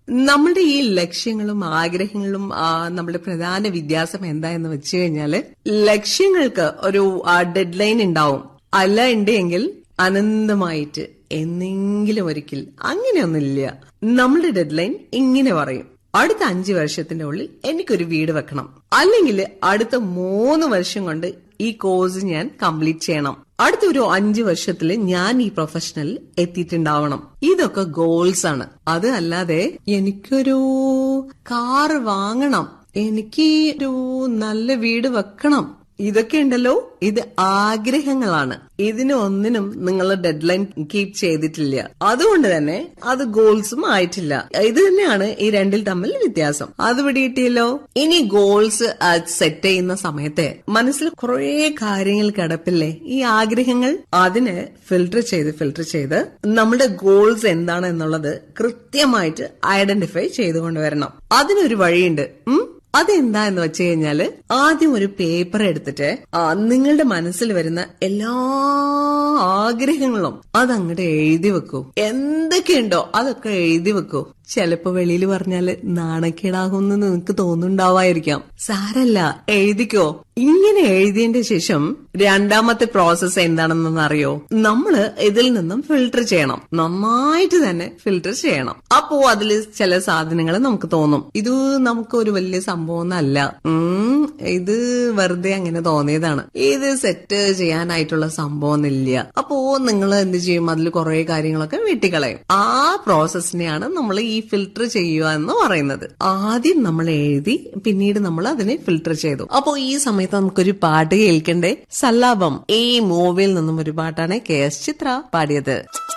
നമ്മുടെ ഈ ലക്ഷ്യങ്ങളും ആഗ്രഹങ്ങളും ആ, നമ്മുടെ പ്രധാന വ്യത്യാസം എന്താ എന്ന് വെച്ച് കഴിഞ്ഞാല് ലക്ഷ്യങ്ങൾക്ക് ഒരു ഡെഡ് ലൈൻ ഉണ്ടാവും അല്ല ഉണ്ടെങ്കിൽ അനന്തമായിട്ട് എന്നെങ്കിലും ഒരിക്കൽ അങ്ങനെയൊന്നുമില്ല നമ്മുടെ ഡെഡ് ലൈൻ ഇങ്ങനെ പറയും അടുത്ത അഞ്ചു വർഷത്തിന്റെ ഉള്ളിൽ എനിക്കൊരു വീട് വെക്കണം അല്ലെങ്കിൽ അടുത്ത മൂന്ന് വർഷം കൊണ്ട് ഈ കോഴ്സ് ഞാൻ കംപ്ലീറ്റ് ചെയ്യണം അടുത്ത ഒരു അഞ്ചു വർഷത്തിൽ ഞാൻ ഈ പ്രൊഫഷണലിൽ എത്തിയിട്ടുണ്ടാവണം ഇതൊക്കെ ഗോൾസ് ആണ് അത് അല്ലാതെ എനിക്കൊരു കാർ വാങ്ങണം എനിക്ക് ഒരു നല്ല വീട് വെക്കണം ഇതൊക്കെ ഉണ്ടല്ലോ ഇത് ആഗ്രഹങ്ങളാണ് ഇതിന് ഒന്നിനും നിങ്ങൾ ഡെഡ് ലൈൻ കീപ് ചെയ്തിട്ടില്ല അതുകൊണ്ട് തന്നെ അത് ഗോൾസും ആയിട്ടില്ല ഇത് തന്നെയാണ് ഈ രണ്ടിൽ തമ്മിൽ വ്യത്യാസം അത് പിടികിട്ടിയല്ലോ ഇനി ഗോൾസ് സെറ്റ് ചെയ്യുന്ന സമയത്ത് മനസ്സിൽ കുറെ കാര്യങ്ങൾ കിടപ്പില്ലേ ഈ ആഗ്രഹങ്ങൾ അതിന് ഫിൽട്ടർ ചെയ്ത് ഫിൽട്ടർ ചെയ്ത് നമ്മുടെ ഗോൾസ് എന്താണ് എന്നുള്ളത് കൃത്യമായിട്ട് ഐഡന്റിഫൈ ചെയ്തുകൊണ്ട് വരണം അതിനൊരു വഴിയുണ്ട് ഉം അതെന്താ എന്ന് വെച്ച് കഴിഞ്ഞാല് ആദ്യം ഒരു പേപ്പർ എടുത്തിട്ട് ആ, നിങ്ങളുടെ മനസ്സിൽ വരുന്ന എല്ലാ ആഗ്രഹങ്ങളും അതങ്ങോട്ട് എഴുതി വെക്കൂ എന്തൊക്കെയുണ്ടോ അതൊക്കെ എഴുതി വെക്കൂ ചിലപ്പോ വെളിയിൽ പറഞ്ഞാല് നാണക്കേടാകുമെന്ന് നിനക്ക് തോന്നുന്നുണ്ടാവായിരിക്കാം സാരല്ല എഴുതിക്കോ ഇങ്ങനെ എഴുതിയതിന്റെ ശേഷം രണ്ടാമത്തെ പ്രോസസ്സ് എന്താണെന്ന് അറിയോ നമ്മള് ഇതിൽ നിന്നും ഫിൽട്ടർ ചെയ്യണം നന്നായിട്ട് തന്നെ ഫിൽട്ടർ ചെയ്യണം അപ്പോ അതിൽ ചില സാധനങ്ങൾ നമുക്ക് തോന്നും ഇത് നമുക്ക് ഒരു വലിയ സംഭവം അല്ല ഉം ഇത് വെറുതെ അങ്ങനെ തോന്നിയതാണ് ഇത് സെറ്റ് ചെയ്യാനായിട്ടുള്ള സംഭവം ഇല്ല അപ്പോ നിങ്ങൾ എന്ത് ചെയ്യും അതിൽ കുറെ കാര്യങ്ങളൊക്കെ വെട്ടിക്കളയും ആ പ്രോസസ്സിനെയാണ് നമ്മൾ ഈ ഫിൽട്ടർ ചെയ്യുക എന്ന് പറയുന്നത് ആദ്യം നമ്മൾ എഴുതി പിന്നീട് നമ്മൾ അതിനെ ഫിൽട്ടർ ചെയ്തു അപ്പോ ഈ സമയത്ത് നമുക്കൊരു പാട്ട് കേൾക്കണ്ടേ സല്ലാപം ഈ മൂവിയിൽ നിന്നും ഒരു പാട്ടാണ് കെ എസ് ചിത്ര പാടിയത്